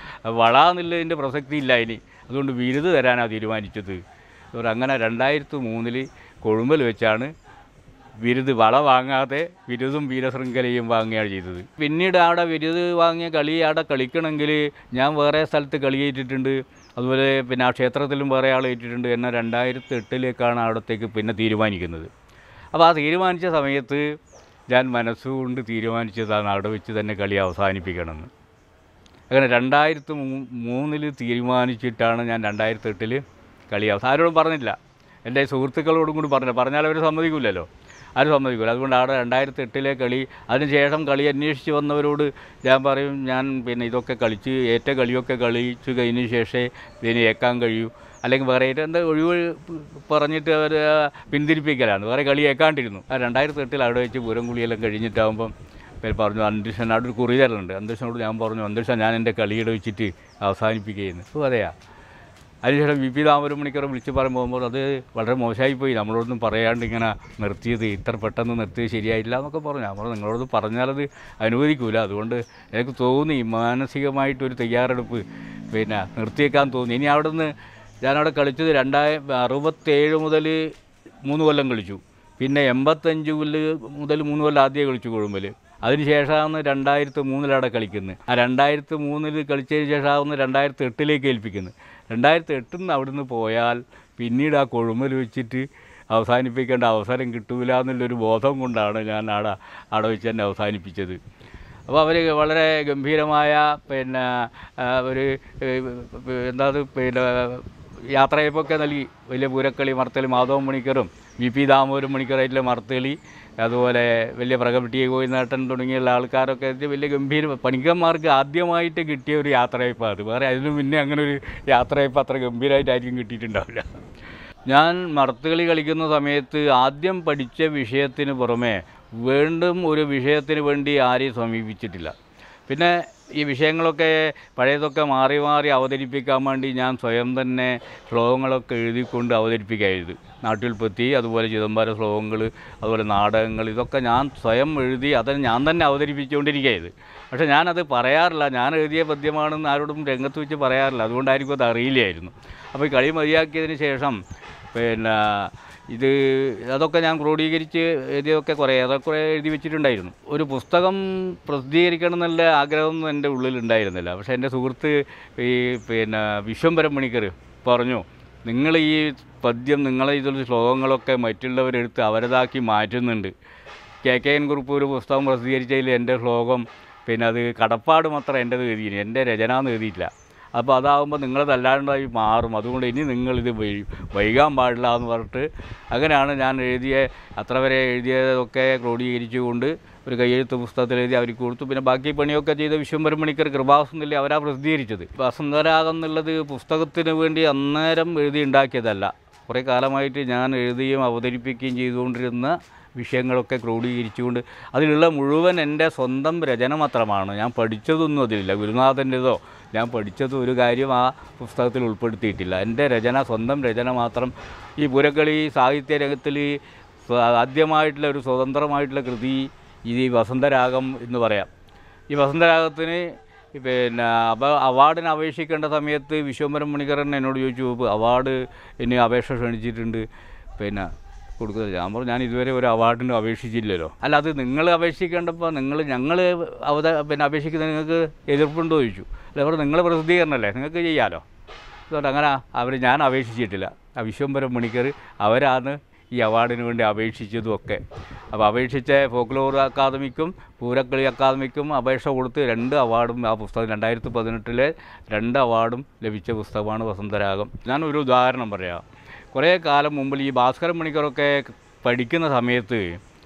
വള എന്നുള്ളതിൻ്റെ പ്രസക്തി ഇല്ല ഇനി അതുകൊണ്ട് ബിരുദ് തരാനാണ് തീരുമാനിച്ചത് അവർ അങ്ങനെ രണ്ടായിരത്തി മൂന്നിൽ കൊഴുമ്പൽ വെച്ചാണ് ബിരുദ് വള വാങ്ങാതെ ബിരുദും വീരശൃംഖലയും വാങ്ങുകയാണ് ചെയ്തത് പിന്നീട് അവിടെ ബിരുദ് വാങ്ങിയ കളി അവിടെ കളിക്കണമെങ്കിൽ ഞാൻ വേറെ സ്ഥലത്ത് കളി ഏറ്റിട്ടുണ്ട് അതുപോലെ പിന്നെ ആ ക്ഷേത്രത്തിലും വേറെ ആൾ ഏറ്റിട്ടുണ്ട് എന്നെ രണ്ടായിരത്തി എട്ടിലേക്കാണ് അവിടത്തേക്ക് പിന്നെ തീരുമാനിക്കുന്നത് അപ്പോൾ ആ തീരുമാനിച്ച സമയത്ത് ഞാൻ മനസ്സുകൊണ്ട് തീരുമാനിച്ചതാണ് അവിടെ വെച്ച് തന്നെ കളി അവസാനിപ്പിക്കണമെന്ന് അങ്ങനെ രണ്ടായിരത്തി മൂന്നിൽ തീരുമാനിച്ചിട്ടാണ് ഞാൻ രണ്ടായിരത്തി എട്ടിൽ കളി അവസാനം ആരോടും പറഞ്ഞില്ല എൻ്റെ സുഹൃത്തുക്കളോടും കൂടി പറഞ്ഞില്ല പറഞ്ഞാൽ അവർ സമ്മതിക്കില്ലല്ലോ ആരും സമ്മതിക്കില്ല അതുകൊണ്ട് അവിടെ രണ്ടായിരത്തി എട്ടിലെ കളി അതിനുശേഷം കളി അന്വേഷിച്ച് വന്നവരോട് ഞാൻ പറയും ഞാൻ പിന്നെ ഇതൊക്കെ കളിച്ച് ഏറ്റ കളിയൊക്കെ കളിച്ച് കഴിഞ്ഞ ശേഷമേ ഇതിന് ഏക്കാൻ കഴിയൂ അല്ലെങ്കിൽ വേറെ ഏറ്റവും എന്താ ഒഴിവ് പറഞ്ഞിട്ട് അവർ പിന്തിരിപ്പിക്കലാണ് വേറെ കളി ഏക്കാണ്ടിരുന്നു ആ രണ്ടായിരത്തി എട്ടിൽ അവിടെ വെച്ച് പൂരം കുളിയെല്ലാം കഴിഞ്ഞിട്ടാകുമ്പം പേര് പറഞ്ഞു അന്തരീക്ഷൻ അവിടെ ഒരു കുറി തരലുണ്ട് അന്തരീക്ഷനോട് ഞാൻ പറഞ്ഞു അന്തരീക്ഷം ഞാൻ എൻ്റെ കളിയുടെ വെച്ചിട്ട് അവസാനിപ്പിക്കുകയെന്ന് ഓ അതെയാ അതിനുശേഷം വി പി ദാമോദരൻ മണിക്കർ വിളിച്ച് പറയുമ്പോൾ അത് വളരെ മോശമായി പോയി നമ്മളോടൊന്നും പറയാണ്ട് ഇങ്ങനെ നിർത്തിയത് ഇത്ര പെട്ടെന്ന് നിർത്തിയത് ശരിയായില്ല എന്നൊക്കെ പറഞ്ഞു ഞാൻ പറഞ്ഞു നിങ്ങളോട് പറഞ്ഞാലത് അനുവദിക്കൂല അതുകൊണ്ട് എനിക്ക് തോന്നി മാനസികമായിട്ടൊരു തയ്യാറെടുപ്പ് പിന്നെ നിർത്തിയേക്കാൻ തോന്നി ഇനി അവിടെ നിന്ന് ഞാനവിടെ കളിച്ചത് രണ്ടായി അറുപത്തേഴ് മുതൽ മൂന്ന് കൊല്ലം കളിച്ചു പിന്നെ എൺപത്തഞ്ച് കൊല്ല് മുതൽ മൂന്ന് കൊല്ലം ആദ്യമേ കളിച്ചു കൊഴുമ്പൽ അതിനുശേഷമാണ് രണ്ടായിരത്തി മൂന്നിലവിടെ കളിക്കുന്നത് ആ രണ്ടായിരത്തി മൂന്നിൽ കളിച്ചതിന് ശേഷമാണ് രണ്ടായിരത്തി എട്ടിലേക്ക് ഏൽപ്പിക്കുന്നത് രണ്ടായിരത്തി എട്ടിൽ നിന്ന് അവിടുന്ന് പോയാൽ പിന്നീട് ആ കൊഴുമൽ വെച്ചിട്ട് അവസാനിപ്പിക്കേണ്ട അവസരം കിട്ടൂല എന്നുള്ളൊരു ബോധം കൊണ്ടാണ് ഞാൻ അവിടെ അവിടെ വെച്ച് തന്നെ അവസാനിപ്പിച്ചത് അപ്പോൾ അവർ വളരെ ഗംഭീരമായ പിന്നെ ആ, ഒരു ഏഹ്, എന്താ അത് പിന്നെ യാത്രയപ്പൊക്കെ നൽകി വലിയ പൂരക്കളി മർത്തലി മാധവൻ മണിക്കറും വി പി ദാമോദരൻ മണിക്കറായിട്ടുള്ള മർത്തലി അതുപോലെ വലിയ പ്രകൃതി കോയിനേട്ടൻ തുടങ്ങിയുള്ള ആൾക്കാരൊക്കെ ഇത് വലിയ ഗംഭീര പണിക്കന്മാർക്ക് ആദ്യമായിട്ട് കിട്ടിയ ഒരു യാത്രയപ്പം അത് വേറെ അതിന് മുന്നേ അങ്ങനെ ഒരു യാത്രയപ്പം അത്ര ഗംഭീരമായിട്ടായിരിക്കും കിട്ടിയിട്ടുണ്ടാവില്ല ഞാൻ മർത്തുകളി കളിക്കുന്ന സമയത്ത് ആദ്യം പഠിച്ച വിഷയത്തിന് പുറമെ വീണ്ടും ഒരു വിഷയത്തിന് വേണ്ടി ആരെയും സമീപിച്ചിട്ടില്ല പിന്നെ ഈ വിഷയങ്ങളൊക്കെ പഴയതൊക്കെ മാറി മാറി അവതരിപ്പിക്കാൻ വേണ്ടി ഞാൻ സ്വയം തന്നെ ശ്ലോകങ്ങളൊക്കെ എഴുതിക്കൊണ്ട് അവതരിപ്പിക്കുകയായിരുന്നു നാട്ടുൽപ്പത്തി അതുപോലെ ചിദംബര ശ്ലോകങ്ങൾ അതുപോലെ നാടകങ്ങൾ ഇതൊക്കെ ഞാൻ സ്വയം എഴുതി അത് ഞാൻ തന്നെ അവതരിപ്പിച്ചുകൊണ്ടിരിക്കുകയായത് പക്ഷേ ഞാനത് പറയാറില്ല ഞാൻ എഴുതിയ പദ്യമാണെന്ന് ആരോടും രംഗത്ത് വെച്ച് പറയാറില്ല അതുകൊണ്ടായിരിക്കും അത് അറിയില്ലായിരുന്നു അപ്പോൾ ഈ കളി മതിയാക്കിയതിന് ശേഷം പിന്നെ ഇത് അതൊക്കെ ഞാൻ ക്രോഡീകരിച്ച് എഴുതിയൊക്കെ കുറേ അതൊക്കെ കുറേ എഴുതി വെച്ചിട്ടുണ്ടായിരുന്നു ഒരു പുസ്തകം പ്രസിദ്ധീകരിക്കണം എന്നുള്ള ആഗ്രഹമൊന്നും എൻ്റെ ഉള്ളിലുണ്ടായിരുന്നില്ല പക്ഷേ എൻ്റെ സുഹൃത്ത് ഈ പിന്നെ വിശ്വംഭരം മണിക്കർ പറഞ്ഞു നിങ്ങൾ ഈ പദ്യം നിങ്ങളെ ഇതിലുള്ള ശ്ലോകങ്ങളൊക്കെ മറ്റുള്ളവരെടുത്ത് അവരതാക്കി മാറ്റുന്നുണ്ട് കെ കെ എൻ കുറിപ്പ് ഒരു പുസ്തകം പ്രസിദ്ധീകരിച്ചതിൽ എൻ്റെ ശ്ലോകം പിന്നെ അത് കടപ്പാട് മാത്രം എൻ്റെത് എഴുതിയില്ല എൻ്റെ രചന എന്ന് എഴുതിയിട്ടില്ല അപ്പോൾ അതാകുമ്പോൾ നിങ്ങളതല്ലാണ്ടായി മാറും അതുകൊണ്ട് ഇനി നിങ്ങളിത് വൈ വൈകാൻ പാടില്ല എന്ന് പറഞ്ഞിട്ട് അങ്ങനെയാണ് ഞാൻ എഴുതിയ അത്ര വരെ എഴുതിയതൊക്കെ ക്രോഡീകരിച്ചുകൊണ്ട് ഒരു കയ്യെഴുത്ത് പുസ്തകത്തിൽ എഴുതി അവർക്ക് കൊടുത്തു പിന്നെ ബാക്കി പണിയൊക്കെ ചെയ്ത വിശ്വംഭരം മണിക്കർ കൃപാസനിൽ അവരാ പ്രസിദ്ധീകരിച്ചത് വസന്തരാഗം എന്നുള്ളത് പുസ്തകത്തിന് വേണ്ടി അന്നേരം എഴുതി ഉണ്ടാക്കിയതല്ല കുറേ കാലമായിട്ട് ഞാൻ എഴുതുകയും അവതരിപ്പിക്കുകയും ചെയ്തുകൊണ്ടിരുന്ന വിഷയങ്ങളൊക്കെ ക്രോഡീകരിച്ചുകൊണ്ട് അതിലുള്ള മുഴുവൻ എൻ്റെ സ്വന്തം രചന മാത്രമാണ് ഞാൻ പഠിച്ചതൊന്നും അതിലില്ല ഗുരുനാഥൻ്റെതോ ഞാൻ പഠിച്ചത് ഒരു കാര്യം ആ പുസ്തകത്തിൽ ഉൾപ്പെടുത്തിയിട്ടില്ല എൻ്റെ രചന സ്വന്തം രചന മാത്രം ഈ പുരക്കളി സാഹിത്യ രംഗത്തിൽ സ്വ- ആദ്യമായിട്ടുള്ള ഒരു സ്വതന്ത്രമായിട്ടുള്ള കൃതി ഇത് ഈ വസന്തരാഗം എന്ന് പറയാം ഈ വസന്തരാഗത്തിന് പിന്നെ അപ അവാർഡിന് അപേക്ഷിക്കേണ്ട സമയത്ത് വിശ്വംഭരം മണിക്കരൻ എന്നോട് ചോദിച്ചു അവാർഡ് ഇനി അപേക്ഷ ക്ഷണിച്ചിട്ടുണ്ട് പിന്നെ കൊടുക്കുന്നത് ഞാൻ പറഞ്ഞു ഞാൻ ഇതുവരെ ഒരു അവാർഡിന് അപേക്ഷിച്ചില്ലല്ലോ അല്ല അത് നിങ്ങൾ അപേക്ഷിക്കേണ്ടപ്പോൾ നിങ്ങൾ ഞങ്ങൾ അവത പിന്നെ അപേക്ഷിക്കുന്നത് നിങ്ങൾക്ക് എതിർപ്പുണ്ടോ ചോദിച്ചു അല്ല അവർ നിങ്ങൾ പ്രസിദ്ധീകരണമല്ലേ നിങ്ങൾക്ക് ചെയ്യാമല്ലോ അതുകൊണ്ട് അങ്ങനെ അവർ ഞാൻ അപേക്ഷിച്ചിട്ടില്ല ആ വിശ്വംഭരം മണിക്കർ അവരാണ് ഈ അവാർഡിന് വേണ്ടി അപേക്ഷിച്ചതും ഒക്കെ അപ്പോൾ അപേക്ഷിച്ച ഫോക്ലോർ അക്കാദമിക്കും പൂരക്കളി അക്കാദമിക്കും അപേക്ഷ കൊടുത്ത് രണ്ട് അവാർഡും ആ പുസ്തകം രണ്ടായിരത്തി പതിനെട്ടിലെ രണ്ട് അവാർഡും ലഭിച്ച പുസ്തകമാണ് വസന്തരാഗം ഞാനൊരു ഉദാഹരണം പറയാം കുറേ കാലം മുമ്പിൽ ഈ ഭാസ്കരൻ മണിക്കറൊക്കെ പഠിക്കുന്ന സമയത്ത്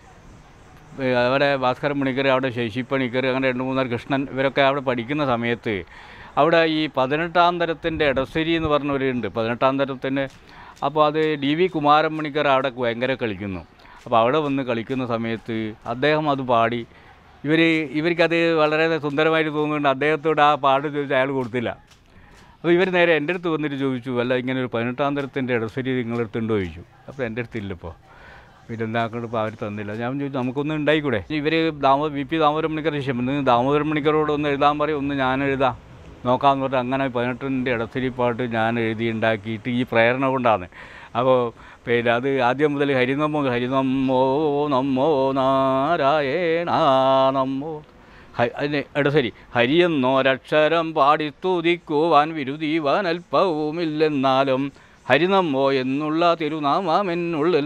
ഏ, അവിടെ ഭാസ്കരൻ മണിക്കർ അവിടെ ശശി പണിക്കർ അങ്ങനെ രണ്ട് മൂന്നാല് കൃഷ്ണൻ ഇവരൊക്കെ അവിടെ പഠിക്കുന്ന സമയത്ത് അവിടെ ഈ പതിനെട്ടാം തരത്തിൻ്റെ ഇടശ്ശേരി എന്ന് പറഞ്ഞവരുണ്ട് പതിനെട്ടാം തരത്തിൻ്റെ അപ്പോൾ അത് ഡി വി കുമാരൻ മണിക്കർ അവിടെ ഭയങ്കര കളിക്കുന്നു അപ്പോൾ അവിടെ വന്ന് കളിക്കുന്ന സമയത്ത് അദ്ദേഹം അത് പാടി ഇവർ ഇവർക്കത് വളരെ സുന്ദരമായിട്ട് തോന്നുന്നുണ്ട് അദ്ദേഹത്തോട് ആ പാട്ട് ചോദിച്ച് അയാൾ കൊടുത്തില്ല അപ്പോൾ ഇവർ നേരെ എൻ്റെ അടുത്ത് വന്നിട്ട് ചോദിച്ചു അല്ല ഇങ്ങനെ ഒരു പതിനെട്ടാം തരത്തിൻ്റെ ഇടശ്ശേരി നിങ്ങളുടെ അടുത്തുണ്ടോ ചോദിച്ചു അപ്പോൾ എൻ്റെ അടുത്തില്ല ഇപ്പോൾ പിന്നെ എന്താക്കൊണ്ട് ഇപ്പോൾ അവർ തന്നില്ല ഞാൻ ചോദിച്ചു നമുക്കൊന്ന് ഉണ്ടായിക്കൂടെ ഇവർ ദാമോ വി പി ദാമോദരൻ മണിക്കർ ശേഷം ഇന്ന് ദാമോദരൻ മണിക്കറോട് ഒന്ന് എഴുതാൻ പറയും ഒന്ന് ഞാൻ എഴുതാം നോക്കാമെന്ന് പറഞ്ഞിട്ട് അങ്ങനെ പതിനെട്ടിൻ്റെ ഇടശ്ശേരി പാട്ട് ഞാൻ എഴുതി ഉണ്ടാക്കിയിട്ട് ഈ പ്രേരണ കൊണ്ടാണ് അപ്പോൾ പിന്നെ അത് ആദ്യം മുതൽ ഹരിനമ്മോ ഹരിനമ്മോ നമ്മോ നാരായണ നമ്മോ ഹ- അതിന് ഇടശ്ശേരി ഹരിയെന്നോരക്ഷരം പാടി സ്തുതിക്കുവാൻ വിരുദീവാൻ അല്പവുമില്ലെന്നാലും ഹരിനമ്മോ എന്നുള്ള തിരുനാമെന്നുള്ളിൽ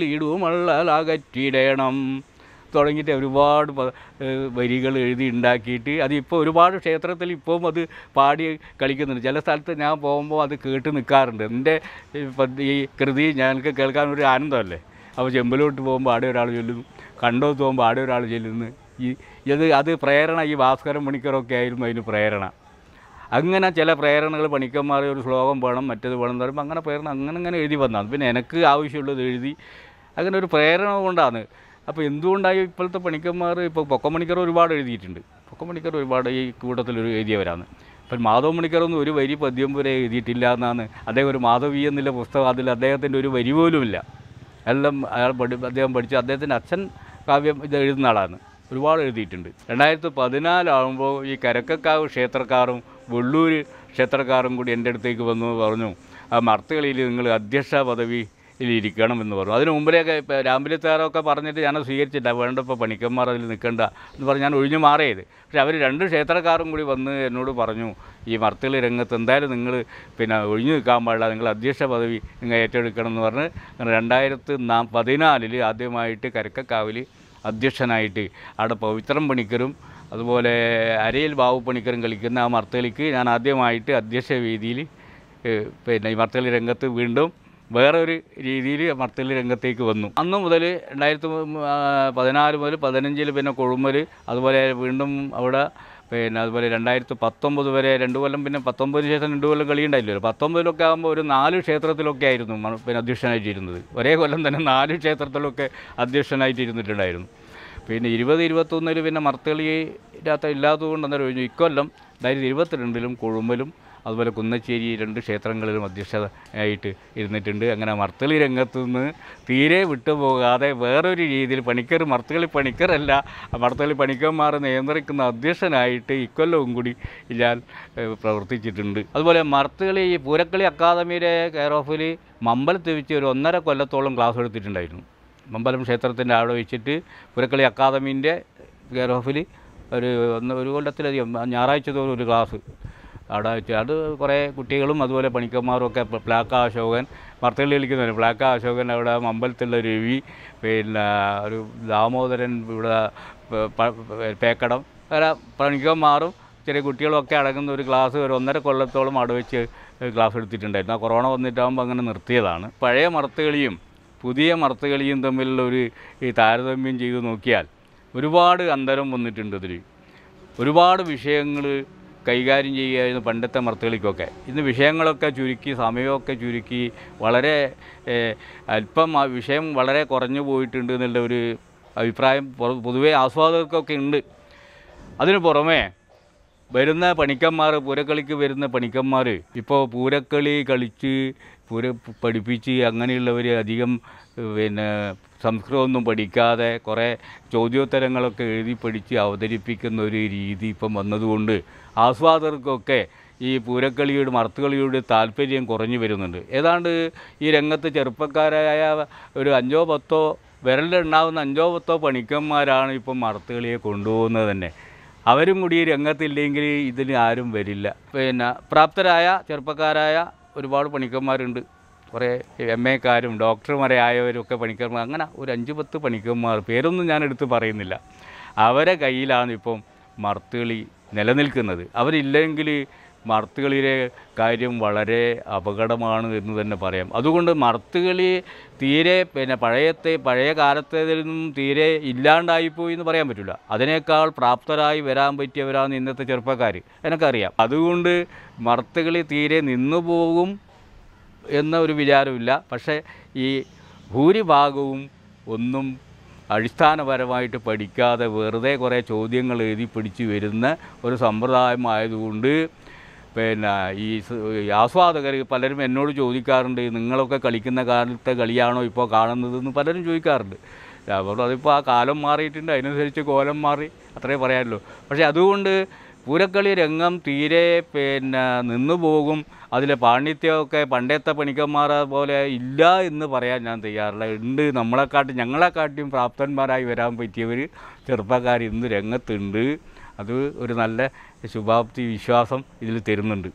തള്ളിയിടുമള്ളലകറ്റിടണം തുടങ്ങിയിട്ട് ഒരുപാട് പ- ഏഹ് വരികൾ എഴുതി ഉണ്ടാക്കിയിട്ട് അതിപ്പോൾ ഒരുപാട് ക്ഷേത്രത്തിൽ ഇപ്പം അത് പാടി കളിക്കുന്നുണ്ട് ചില സ്ഥലത്ത് ഞാൻ പോകുമ്പോൾ അത് കേട്ട് നിൽക്കാറുണ്ട് എൻ്റെ ഈ പദ്- ഈ കൃതി ഞങ്ങൾക്ക് കേൾക്കാൻ ഒരു ആനന്ദമല്ലേ അപ്പോൾ ചെമ്പലോട്ട് പോകുമ്പോൾ ആടെ ഒരാൾ ചൊല്ലുന്നു കണ്ടോത്ത് പോകുമ്പോൾ ആടെ ഒരാൾ ചൊല്ലുന്നു ഈ ഇത് അത് പ്രേരണ ഈ ഭാസ്കരൻ മണിക്കറൊക്കെ ആയിരുന്നു അതിന് പ്രേരണ അങ്ങനെ ചില പ്രേരണകൾ പണിക്കന്മാർ ഒരു ശ്ലോകം വേണം മറ്റേത് വേണം എന്ന് പറയുമ്പോൾ അങ്ങനെ പ്രേരണ അങ്ങനെ അങ്ങനെ എഴുതി വന്നതാണ് പിന്നെ എനിക്ക് ആവശ്യമുള്ളത് എഴുതി അങ്ങനെ ഒരു പ്രേരണ കൊണ്ടാണ് അപ്പോൾ എന്തുകൊണ്ടായി ഇപ്പോഴത്തെ പണിക്കന്മാർ ഇപ്പോൾ പൊക്കമണിക്കർ ഒരുപാട് എഴുതിയിട്ടുണ്ട് പൊക്കമണിക്കർ ഒരുപാട് ഈ കൂട്ടത്തിൽ ഒരു എഴുതിയവരാണ് ഇപ്പം മാധവ മണിക്കറൊന്നും ഒരു വരി പദ്യം വരെ എഴുതിയിട്ടില്ല എന്നാണ് അദ്ദേഹം ഒരു മാധവി എന്നുള്ള പുസ്തകം അതിൽ അദ്ദേഹത്തിൻ്റെ ഒരു വരി പോലുമില്ല എല്ലാം അയാൾ പഠി അദ്ദേഹം പഠിച്ചു അദ്ദേഹത്തിൻ്റെ അച്ഛൻ കാവ്യം ഇത് എഴുതുന്ന ആളാണ് ഒരുപാട് എഴുതിയിട്ടുണ്ട് രണ്ടായിരത്തി പതിനാലാകുമ്പോൾ ഈ കരക്കക്കാവ് ക്ഷേത്രക്കാരും വെള്ളൂർ ക്ഷേത്രക്കാരും കൂടി എൻ്റെ അടുത്തേക്ക് വന്നു പറഞ്ഞു ആ മർത്തകളിയിൽ നിങ്ങൾ അധ്യക്ഷ പദവിയിൽ ഇരിക്കണം എന്ന് പറഞ്ഞു അതിന് മുമ്പിലേക്ക് ഇപ്പോൾ രാമ്പിലിത്താരൊക്കെ പറഞ്ഞിട്ട് ഞാനത് സ്വീകരിച്ചില്ല വേണ്ട ഇപ്പോൾ പണിക്കന്മാർ അതിൽ നിൽക്കണ്ട എന്ന് പറഞ്ഞ് ഞാൻ ഒഴിഞ്ഞു മാറിയത് പക്ഷേ അവർ രണ്ട് ക്ഷേത്രക്കാരും കൂടി വന്ന് എന്നോട് പറഞ്ഞു ഈ മർത്തകളി രംഗത്ത് എന്തായാലും നിങ്ങൾ പിന്നെ ഒഴിഞ്ഞു നിൽക്കാൻ പാടില്ല നിങ്ങൾ അധ്യക്ഷ പദവി നിങ്ങൾ ഏറ്റെടുക്കണം എന്ന് പറഞ്ഞ് അങ്ങനെ രണ്ടായിരത്തി നാ പതിനാലിൽ ആദ്യമായിട്ട് കരക്കക്കാവിൽ അധ്യക്ഷനായിട്ട് അവിടെ പവിത്രം പണിക്കരും അതുപോലെ അരയിൽ ബാബു പണിക്കരും കളിക്കുന്ന ആ മർത്തളിക്ക് ഞാൻ ആദ്യമായിട്ട് അധ്യക്ഷ വേദിയിൽ ഏഹ്, പിന്നെ ഈ മർത്തളി രംഗത്ത് വീണ്ടും വേറൊരു രീതിയിൽ മർത്തളി രംഗത്തേക്ക് വന്നു അന്ന് മുതൽ രണ്ടായിരത്തി പതിനാല് മുതൽ പതിനഞ്ചിൽ പിന്നെ കൊഴുമ്പൽ അതുപോലെ വീണ്ടും അവിടെ പിന്നെ അതുപോലെ രണ്ടായിരത്തി പത്തൊമ്പത് വരെ രണ്ട് കൊല്ലം പിന്നെ പത്തൊമ്പതിന് ശേഷം രണ്ട് കൊല്ലം കളി ഉണ്ടായില്ലല്ലോ പത്തൊമ്പതിലൊക്കെ ആകുമ്പോൾ ഒരു നാല് ക്ഷേത്രത്തിലൊക്കെ ആയിരുന്നു മ- പിന്നെ അധ്യക്ഷനായിട്ടിരുന്നത് ഒരേ കൊല്ലം തന്നെ നാല് ക്ഷേത്രത്തിലൊക്കെ അധ്യക്ഷനായിട്ട് ഇരുന്നിട്ടുണ്ടായിരുന്നു പിന്നെ ഇരുപത് ഇരുപത്തൊന്നിൽ പിന്നെ മർത്തളിയില്ലാത്ത ഇല്ലാത്തതുകൊണ്ട് അന്നേരം ഒഴിഞ്ഞു ഇക്കൊല്ലം രണ്ടായിരത്തി ഇരുപത്തിരണ്ടിലും കൊഴുമ്പലും അതുപോലെ കുന്നച്ചേരി രണ്ട് ക്ഷേത്രങ്ങളിലും അധ്യക്ഷതയായിട്ട് ഇരുന്നിട്ടുണ്ട് അങ്ങനെ മർത്തളി രംഗത്തു നിന്ന് തീരെ വിട്ടുപോകാതെ വേറൊരു രീതിയിൽ പണിക്കർ മർത്തളി പണിക്കരല്ല മർത്തളി പണിക്കന്മാരെ നിയന്ത്രിക്കുന്ന അധ്യക്ഷനായിട്ട് ഇക്കൊല്ലവും കൂടി ഞാൻ ഏഹ്, പ്രവർത്തിച്ചിട്ടുണ്ട് അതുപോലെ മർത്തകളി ഈ പൂരക്കളി അക്കാദമിയുടെ കെയർ ഓഫിൽ മമ്പലത്ത് വെച്ച് ഒരു ഒന്നര കൊല്ലത്തോളം ക്ലാസ് എടുത്തിട്ടുണ്ടായിരുന്നു മമ്പലം ക്ഷേത്രത്തിൻ്റെ അവിടെ വെച്ചിട്ട് പുരക്കളി അക്കാദമീൻ്റെ കെയർ ഓഫിൽ ഒരു ഒന്ന് ഒരു കൊല്ലത്തിലധികം ഞായറാഴ്ച തോറും ഒരു ക്ലാസ് അവിടെ വെച്ച് അത് കുറേ കുട്ടികളും അതുപോലെ പണിക്കന്മാരും ഒക്കെ പ്ല- പ്ലാക്ക അശോകൻ മർത്തള്ളി കളിക്കുന്നവർ പ്ലാക്ക അശോകൻ അവിടെ അമ്പലത്തിലുള്ള രവി പിന്നെ ഒരു ദാമോദരൻ ഇവിടെ പ- പ- പേക്കടം അങ്ങനെ പണിക്കന്മാരും ചെറിയ കുട്ടികളും ഒക്കെ അടങ്ങുന്ന ഒരു ക്ലാസ് ഒരു ഒന്നര കൊല്ലത്തോളം അവിടെ വെച്ച് ക്ലാസ് എടുത്തിട്ടുണ്ടായിരുന്നു ആ കൊറോണ വന്നിട്ടാകുമ്പോൾ അങ്ങനെ നിർത്തിയതാണ് പഴയ മർത്തുകളിയും പുതിയ മർത്തുകളിയും തമ്മിലുള്ള ഒരു ഈ താരതമ്യം ചെയ്ത് നോക്കിയാൽ ഒരുപാട് അന്തരം വന്നിട്ടുണ്ട് ഇതിൽ ഒരുപാട് വിഷയങ്ങൾ കൈകാര്യം ചെയ്യുകയായിരുന്നു പണ്ടത്തെ മർത്തുകളിക്കൊക്കെ ഇന്ന് വിഷയങ്ങളൊക്കെ ചുരുക്കി സമയമൊക്കെ ചുരുക്കി വളരെ ഏഹ്, അല്പം ആ വിഷയം വളരെ കുറഞ്ഞു പോയിട്ടുണ്ട് എന്നുള്ള ഒരു അഭിപ്രായം പൊ- പൊതുവേ ആസ്വാദകർക്കൊക്കെ ഉണ്ട് അതിന് പുറമേ വരുന്ന പണിക്കന്മാർ പൂരക്കളിക്ക് വരുന്ന പണിക്കന്മാർ ഇപ്പോൾ പൂരക്കളി കളിച്ച് പൂര പഠിപ്പിച്ച് അങ്ങനെയുള്ളവർ അധികം ഏഹ്, പിന്നെ സംസ്കൃതമൊന്നും പഠിക്കാതെ കുറേ ചോദ്യോത്തരങ്ങളൊക്കെ എഴുതി പഠിച്ച് അവതരിപ്പിക്കുന്ന ഒരു രീതി ഇപ്പം വന്നതുകൊണ്ട് ആസ്വാദകർക്കൊക്കെ ഈ പൂരക്കളിയുടെ മർത്തുകളിയുടെ താല്പര്യം കുറഞ്ഞു വരുന്നുണ്ട് ഏതാണ്ട് ഈ രംഗത്ത് ചെറുപ്പക്കാരായ ഒരു അഞ്ചോ പത്തോ വിരലിലുണ്ടാവുന്ന അഞ്ചോ പത്തോ പണിക്കന്മാരാണ് ഇപ്പം മർത്തുകളിയെ കൊണ്ടുപോകുന്നത് തന്നെ അവരും കൂടി ഈ രംഗത്തില്ലെങ്കിൽ ഇതിന് ആരും വരില്ല പിന്നെ പ്രാപ്തരായ ചെറുപ്പക്കാരായ ഒരുപാട് പണിക്കന്മാരുണ്ട് കുറേ എം എക്കാരും ഡോക്ടർമാരെ ആയവരും ഒക്കെ പണിക്കന്മാർ അങ്ങനെ ഒരു അഞ്ച് പത്ത് പണിക്കന്മാർ പേരൊന്നും ഞാൻ എടുത്ത് പറയുന്നില്ല അവരെ കയ്യിലാണ് ഇപ്പം മർത്തുകളി നിലനിൽക്കുന്നത് അവരില്ലെങ്കിൽ മർത്തുകളിയുടെ കാര്യം വളരെ അപകടമാണ് എന്ന് തന്നെ പറയാം അതുകൊണ്ട് മർത്തുകളി തീരെ പിന്നെ പഴയത്തെ പഴയ കാലത്തേതിൽ നിന്നും തീരെ ഇല്ലാണ്ടായിപ്പോയി എന്ന് പറയാൻ പറ്റില്ല അതിനേക്കാൾ പ്രാപ്തരായി വരാൻ പറ്റിയവരാണ് ഇന്നത്തെ ചെറുപ്പക്കാർ എനിക്കറിയാം അതുകൊണ്ട് മർത്തുകളി തീരെ നിന്നു പോകും എന്ന ഒരു വിചാരമില്ല പക്ഷേ ഈ ഭൂരിഭാഗവും ഒന്നും അടിസ്ഥാനപരമായിട്ട് പഠിക്കാതെ വെറുതെ കുറേ ചോദ്യങ്ങൾ എഴുതി പിടിച്ച് വരുന്ന ഒരു സമ്പ്രദായമായതുകൊണ്ട് പിന്നെ ഈ സ്- ഈ ആസ്വാദകർ പലരും എന്നോട് ചോദിക്കാറുണ്ട് നിങ്ങളൊക്കെ കളിക്കുന്ന കാലത്തെ കളിയാണോ ഇപ്പോൾ കാണുന്നതെന്ന് പലരും ചോദിക്കാറുണ്ട് അപ്പോൾ അതിപ്പോൾ ആ കാലം മാറിയിട്ടുണ്ട് അതിനനുസരിച്ച് കോലം മാറി അത്രേ പറയാമല്ലോ പക്ഷേ അതുകൊണ്ട് പൂരക്കളി രംഗം തീരെ പിന്നെ നിന്നു പോകും അതിലെ പാണ്ഡിത്യമൊക്കെ പണ്ടത്തെ പണിക്കന്മാരെ പോലെ ഇല്ല എന്ന് പറയാൻ ഞാൻ തയ്യാറില്ല ഉണ്ട് നമ്മളെക്കാട്ടും ഞങ്ങളെക്കാട്ടിയും പ്രാപ്തന്മാരായി വരാൻ പറ്റിയവർ ചെറുപ്പക്കാർ ഇന്ന് രംഗത്തുണ്ട് അത് ഒരു നല്ല ശുഭാപ്തി വിശ്വാസം ഇതിൽ തരുന്നുണ്ട്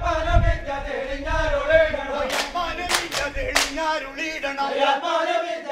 തെളിഞ്ഞാരുളിടണം